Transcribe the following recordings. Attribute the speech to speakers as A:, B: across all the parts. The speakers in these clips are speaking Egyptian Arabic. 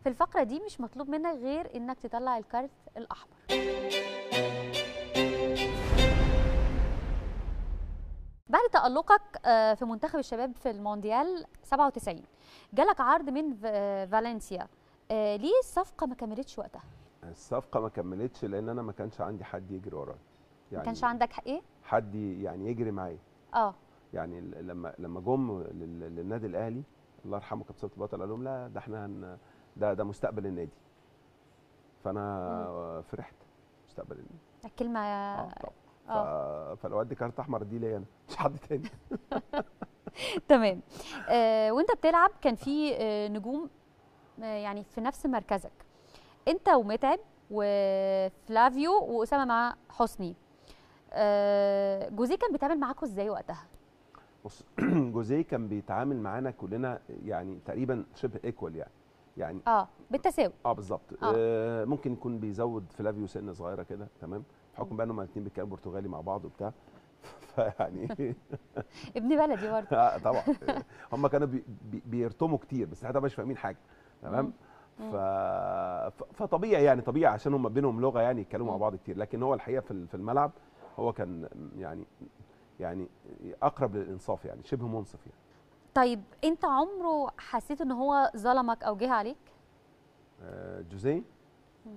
A: في الفقره دي مش مطلوب منك غير انك تطلع الكارت الاحمر بعد تألقك آه، في منتخب الشباب في المونديال 97 جالك عرض من ف- آه، فالنسيا آه، ليه الصفقه ما كملتش وقتها
B: الصفقه ما كملتش لان انا ما كانش عندي حد يجري ورايا
A: ما كانش عندك ح- ايه
B: حد يعني يجري معايا
A: اه
B: يعني ال- لما لما جم لل- للنادي الاهلي الله يرحمه كابتن صلاح البطل قال لهم لا ده احنا هن ده ده مستقبل النادي فانا فرحت مستقبل النادي
A: الكلمه
B: اه طبعا
A: اه
B: ف- فلو ادي كارت احمر دي ليا انا مش حد تاني
A: تمام آه وانت بتلعب كان في آه نجوم آه يعني في نفس مركزك انت ومتعب وفلافيو واسامه مع حسني آه جوزيه كان بيتعامل معاكم ازاي وقتها
B: بص جوزيه كان بيتعامل معانا كلنا يعني تقريبا شبه ايكوال يعني يعني
A: اه بالتساوي
B: اه بالظبط
A: آه.
B: آه ممكن يكون بيزود فلافيو سنه صغيره كده تمام بحكم بقى انهم الاثنين بيتكلموا برتغالي مع بعض وبتاع فيعني
A: ابن بلدي برضه
B: آه طبعا هم كانوا بي بي بيرتموا كتير بس احنا مش فاهمين حاجه تمام
A: مم.
B: ف... ف- فطبيعي يعني طبيعي عشان هم بينهم لغه يعني يتكلموا مع
A: مم.
B: بعض كتير لكن هو الحقيقه في ال- في الملعب هو كان يعني يعني اقرب للانصاف يعني شبه منصف يعني
A: طيب انت عمره حسيت ان هو ظلمك او جه عليك
B: آه، جوزيه
A: مم.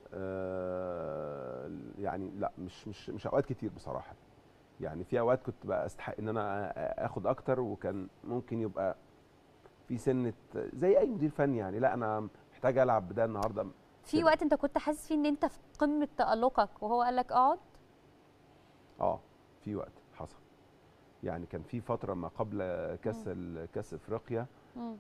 B: آه، يعني لا مش مش مش اوقات كتير بصراحه يعني في اوقات كنت بقى استحق ان انا اخد اكتر وكان ممكن يبقى في سنه زي اي مدير فني يعني لا انا محتاج العب بده النهارده
A: في
B: كده.
A: وقت انت كنت حاسس فيه ان انت في قمه تالقك وهو قال لك اقعد
B: اه في وقت حصل يعني كان في فتره ما قبل كاس ال- كاس افريقيا
A: مم.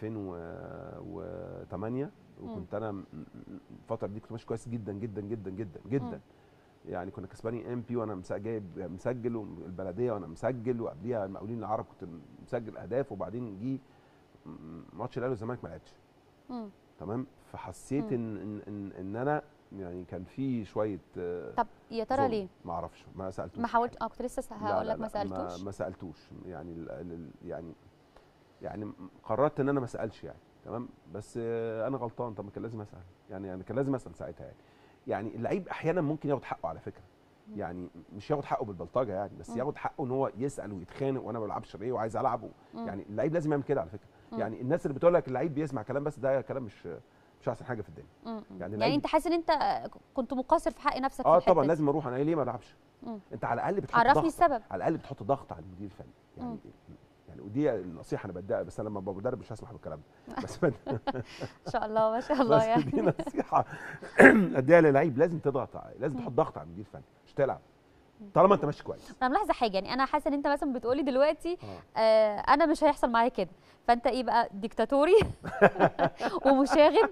B: 2008 وكنت انا م- م- الفتره دي كنت ماشي كويس جدا جدا جدا جدا جدا
A: مم.
B: يعني كنا كسبانين ام بي وانا مس- جايب مسجل والبلديه وانا مسجل وقبليها المقاولين العرب كنت مسجل اهداف وبعدين جه م- ماتش الاهلي والزمالك ما لعبش
A: مم.
B: تمام فحسيت
A: مم.
B: ان ان ان, إن انا يعني كان في شويه آه،
A: طب يا ترى
B: ظلم.
A: ليه
B: ما اعرفش ما سالتوش
A: ما حاولت اه كنت لسه
B: لا،
A: هقول
B: لا،
A: لك ما
B: لا،
A: سالتوش
B: ما, ما سالتوش يعني ال- ال- يعني يعني قررت ان انا ما اسالش يعني تمام بس آه، انا غلطان طب ما كان لازم اسال يعني يعني كان لازم اسال ساعتها يعني يعني اللعيب احيانا ممكن ياخد حقه على فكره
A: مم.
B: يعني مش ياخد حقه بالبلطجه يعني بس
A: مم.
B: ياخد حقه ان هو يسال ويتخانق وانا ما بلعبش ليه وعايز العب و-
A: مم.
B: يعني اللعيب لازم يعمل كده على فكره
A: مم.
B: يعني الناس اللي بتقول لك اللعيب بيسمع كلام بس ده كلام مش مش احسن حاجه في الدنيا
A: مم.
B: يعني
A: يعني,
B: اللعيب-
A: انت حاسس ان انت كنت مقصر في حق نفسك
B: اه
A: في الحته
B: طبعا
A: دي.
B: لازم اروح انا ليه ما العبش
A: مم.
B: انت على الاقل بتحط
A: عرفني
B: ضغط
A: السبب
B: على الاقل بتحط ضغط على المدير الفني يعني
A: مم.
B: يعني ودي النصيحه انا بديها بس انا لما ابقى مدرب مش هسمح بالكلام ده بس بد-
A: ان شاء الله ما شاء الله
B: بس
A: يعني
B: دي نصيحه اديها للعيب لازم تضغط عليه لازم
A: مم.
B: تحط ضغط على المدير الفني مش تلعب طالما انت ماشي كويس
A: انا ملاحظه حاجه يعني انا حاسه ان انت مثلا بتقولي دلوقتي
B: اه
A: آه انا مش هيحصل معايا كده فانت ايه بقى ديكتاتوري ومشاغب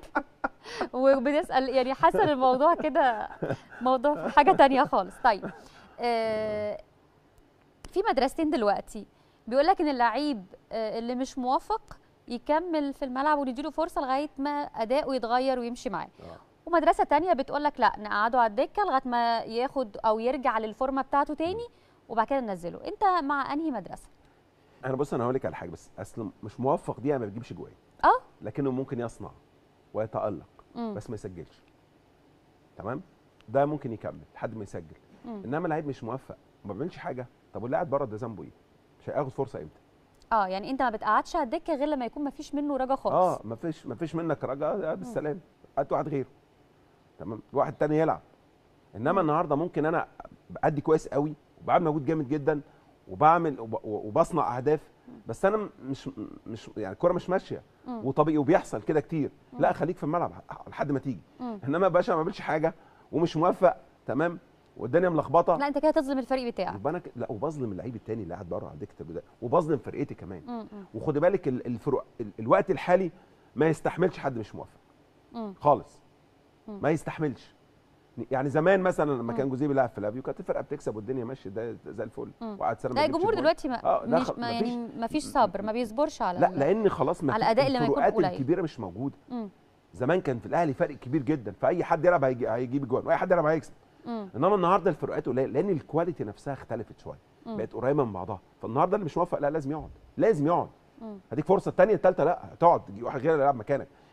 A: وبتسال يعني حاسه إن الموضوع كده موضوع في حاجه تانية خالص طيب آه في مدرستين دلوقتي بيقول لك ان اللعيب آه اللي مش موفق يكمل في الملعب ونديله فرصه لغايه ما اداؤه يتغير ويمشي معاه
B: اه
A: ومدرسه تانية بتقول لك لا نقعده على الدكه لغايه ما ياخد او يرجع للفورمه بتاعته تاني وبعد كده ننزله انت مع انهي مدرسه
B: انا بص انا هقول لك على حاجه بس اصل مش موفق دي ما بتجيبش جوان
A: اه
B: لكنه ممكن يصنع ويتالق
A: مم.
B: بس ما يسجلش تمام ده ممكن يكمل لحد ما يسجل
A: مم.
B: انما لعيب مش موفق وما بيعملش حاجه طب واللي قاعد بره ده ذنبه ايه مش هياخد فرصه امتى
A: اه يعني انت ما بتقعدش على الدكه غير لما يكون ما فيش منه رجا خالص
B: اه ما فيش ما فيش منك رجاء بالسلام هات واحد غيره تمام واحد تاني يلعب انما
A: مم.
B: النهارده ممكن انا بأدي كويس قوي وبعمل مجهود جامد جدا وبعمل وب- وبصنع اهداف بس انا م- مش مش يعني الكوره مش ماشيه
A: مم.
B: وطبيعي وبيحصل كده كتير
A: مم.
B: لا خليك في الملعب ح- لحد ما تيجي
A: مم.
B: انما يا باشا ما بعملش حاجه ومش موفق تمام والدنيا ملخبطه
A: لا انت كده تظلم الفريق بتاعك
B: يبقى انا ك- لا وبظلم اللعيب التاني اللي قاعد بره على دكه البدايه وبظلم فرقتي كمان
A: مم. مم.
B: وخد بالك ال- الفروق ال- الوقت الحالي ما يستحملش حد مش موفق
A: مم.
B: خالص
A: مم.
B: ما يستحملش يعني زمان مثلا لما
A: مم.
B: كان جوزيه بيلعب في لافيو كانت الفرقه بتكسب والدنيا ماشيه ده زي الفل
A: مم.
B: وقعد سنه ما
A: لا
B: يجيبش
A: الجمهور
B: جوان.
A: دلوقتي ما,
B: آه، لا
A: مش
B: خ-
A: ما
B: مفيش-
A: يعني ما فيش صبر ما بيصبرش على
B: لا
A: ال-
B: لان خلاص ما
A: على
B: في-
A: الأداء لما يكون
B: الفروقات
A: قليل.
B: الكبيره مش موجوده
A: مم.
B: زمان كان في الاهلي فرق كبير جدا فاي حد يلعب هيجي- هيجيب جوان واي حد يلعب هيكسب
A: مم.
B: انما النهارده الفروقات قليله لان الكواليتي نفسها اختلفت شويه
A: مم.
B: بقت قريبه من بعضها فالنهارده اللي مش موفق لا لازم يقعد لازم يقعد
A: مم.
B: هديك فرصه الثانيه الثالثه لا تقعد تجي واحد غير يلعب مكانك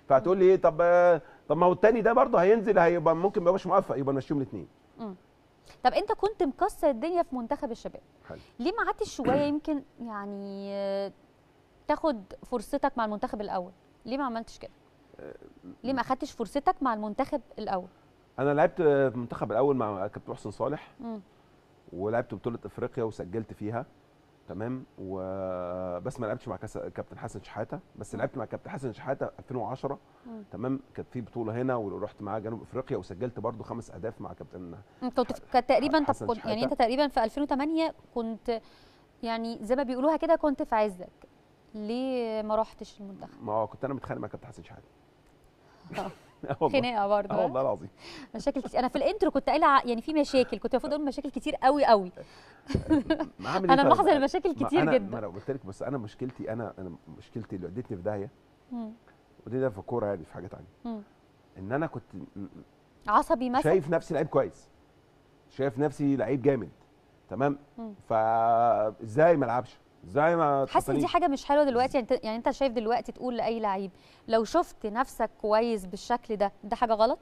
B: فهتقول لي ايه طب آه، طب ما هو التاني ده برضه هينزل هيبقى ممكن ما يبقاش موفق يبقى نمشيهم الاثنين
A: طب انت كنت مكسر الدنيا في منتخب الشباب
B: حلو.
A: ليه ما قعدتش شويه يمكن يعني آه، تاخد فرصتك مع المنتخب الاول ليه ما عملتش كده ليه ما اخدتش فرصتك مع المنتخب الاول
B: انا لعبت في المنتخب الاول مع كابتن محسن صالح
A: مم.
B: ولعبت بطوله افريقيا وسجلت فيها تمام وبس ما لعبتش مع كاس كابتن حسن شحاته بس
A: مم.
B: لعبت مع كابتن حسن شحاته 2010
A: مم.
B: تمام كانت في بطوله هنا ورحت معاه جنوب افريقيا وسجلت برضو خمس اهداف مع كابتن
A: انت كنت في- كانت تقريبا طب
B: حسن
A: كنت يعني
B: شحاتة.
A: انت تقريبا في 2008 كنت يعني زي ما بيقولوها كده كنت في عزك ليه ما رحتش المنتخب
B: ما هو كنت انا متخانق مع كابتن حسن شحاته
A: آه.
B: آه والله
A: خناقه برضه
B: اه والله العظيم
A: مشاكل كتير انا في الانترو كنت قايله ع- يعني في مشاكل كنت المفروض اقول مشاكل كتير قوي قوي
B: ما عامل
A: انا
B: طيب؟
A: ملاحظه ان المشاكل
B: ما
A: كتير
B: أنا ما
A: جدا
B: انا قلت لك بس انا مشكلتي انا انا مشكلتي اللي ودتني في داهيه
A: مم.
B: ودي ده في الكوره يعني في حاجه تانية
A: مم.
B: ان انا كنت م-
A: عصبي مثلا
B: شايف نفسي لعيب كويس شايف نفسي لعيب جامد تمام
A: مم.
B: فازاي ما العبش ازاي ما
A: حاسس ان دي
B: تحطنيش؟
A: حاجه مش حلوه دلوقتي يعني انت يعني انت شايف دلوقتي تقول لاي لعيب لو شفت نفسك كويس بالشكل ده ده حاجه غلط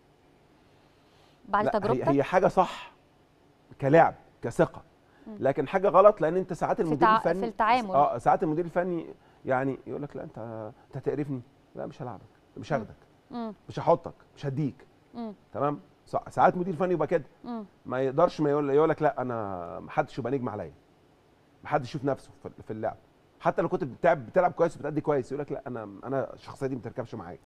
A: بعد
B: لا،
A: تجربتك
B: هي, هي حاجه صح كلاعب كثقه
A: مم.
B: لكن حاجه غلط لان انت ساعات المدير
A: تع-
B: الفني
A: في التعامل.
B: اه ساعات المدير الفني يعني يقول لك لا انت انت هتقرفني لا مش هلعبك مش
A: مم.
B: هاخدك
A: مم.
B: مش هحطك مش هديك
A: مم.
B: تمام سا- ساعات مدير فني يبقى كده
A: مم.
B: ما يقدرش ما يقول يقول لك لا انا ما حدش يبقى نجم عليا ما حدش يشوف نفسه في- في اللعب حتى لو كنت بتلعب بتلعب كويس وبتأدي كويس يقول لك لا انا انا الشخصيه دي ما تركبش معايا